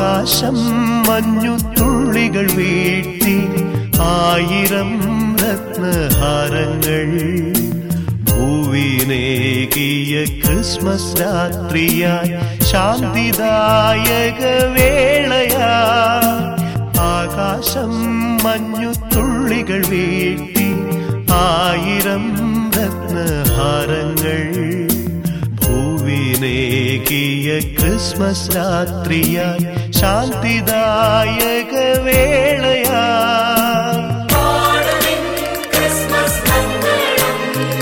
ആകാശം മഞ്ഞുതുള്ളികൾ വീഴ്ത്തി ആയിരം രത്നഹാരങ്ങൾ ഭൂവിനേകിയ ക്രിസ്മസ് രാത്രിയായി ശാന്തിദായക വേളയാ ആകാശം മഞ്ഞുതുള്ളികൾ വീഴ്ത്തി ആയിരം രത്നഹാരങ്ങൾ ഭൂവിനേകിയ ക്രിസ്മസ് രാത്രിയായി ശാന്തിദായക വേളയാ പാടുവിൻ ക്രിസ്മസ് മംഗളം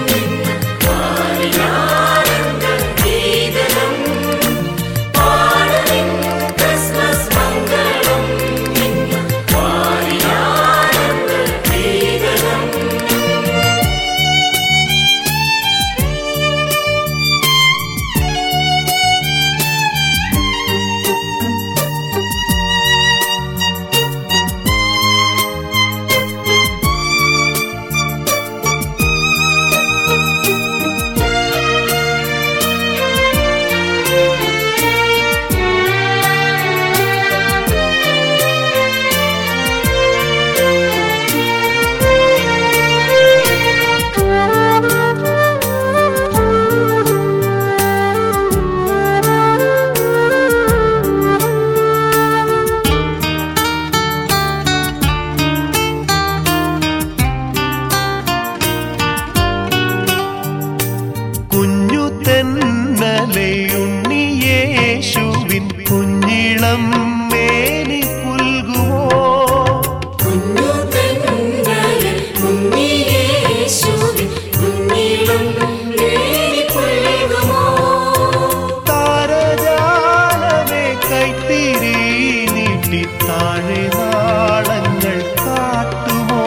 ആനന്ദ ഗീതം പാടുവിൻ ക്രിസ്മസ് മംഗളം ആനന്ദ ഗീതം കുഞ്ഞു തെന്നലയുണ്ണിയേശുവിൻ കുഞ്ഞിളം മേനി പുൽകുമോ കുഞ്ഞു തെന്നലിൽ ഉണ്ണിയേശുവിൻ കുഞ്ഞിളം നേടി പുൽകുമോ താരജാലമേ കൈത്തിരി നീട്ടി താഴെ നാളങ്ങൾ കാട്ടുമോ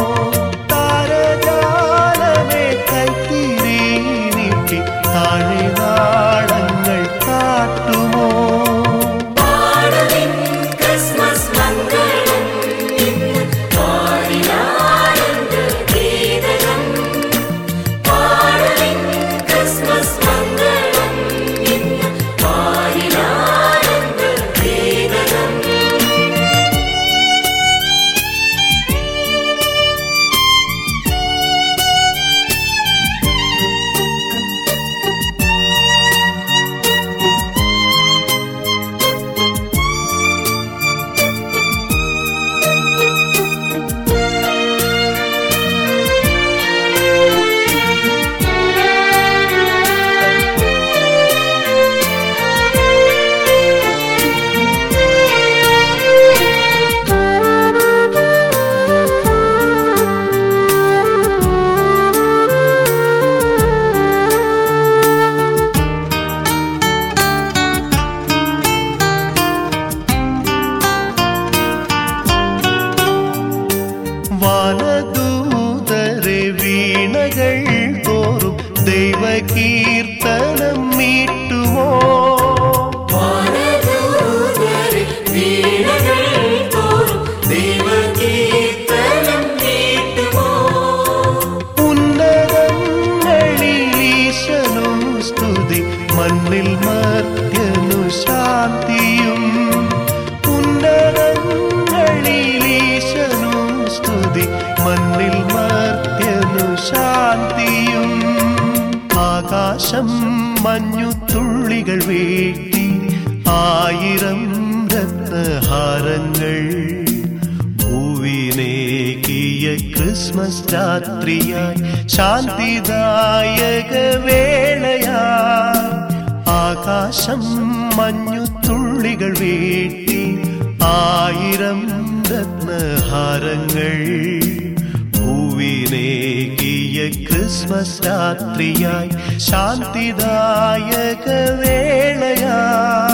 താരജാലമേ കൈത്തിരി നീട്ടി താഴെ നാളങ്ങൾ കാട്ടുമോ പാടുവിൻ ക്രിസ്മസ് മംഗളം ആനന്ദ ഗീതം പാടുവിൻ ക്രിസ്മസ് മംഗളം ആനന്ദ ഗീതം വാനദൂതരെ വീണകൾ തോറും ദൈവകീർത്തനം മീട്ടുമോ വാനദൂതരെ വീണകൾ തോറും ദൈവകീർത്തനം നീട്ടുമോ ഉന്നതങ്ങളിൽ ഈശനും സ്തുതി മണ്ണിൽ മർത്യനു ശാന്തിയും ഉന്നതങ്ങളിൽ ഈശനും സ്തുതി മണ്ണിൽ മർത്യനു ശാന്തിയും ആകാശം മഞ്ഞുതുള്ളികൾ വീട്ടി ആയിരം രത്നഹാരങ്ങൾ ഭൂവിനേകിയ ക്രിസ്മസ് രാത്രിയായി ശാന്തിദായക വേളയാ ആകാശം മഞ്ഞുതുള്ളികൾ വീട്ടി ആയിരം രത്നഹാരങ്ങൾ ഭൂവിനേകിയ ക്രിസ്മസ് രാത്രിയായി ശാന്തിദായക വേളയാ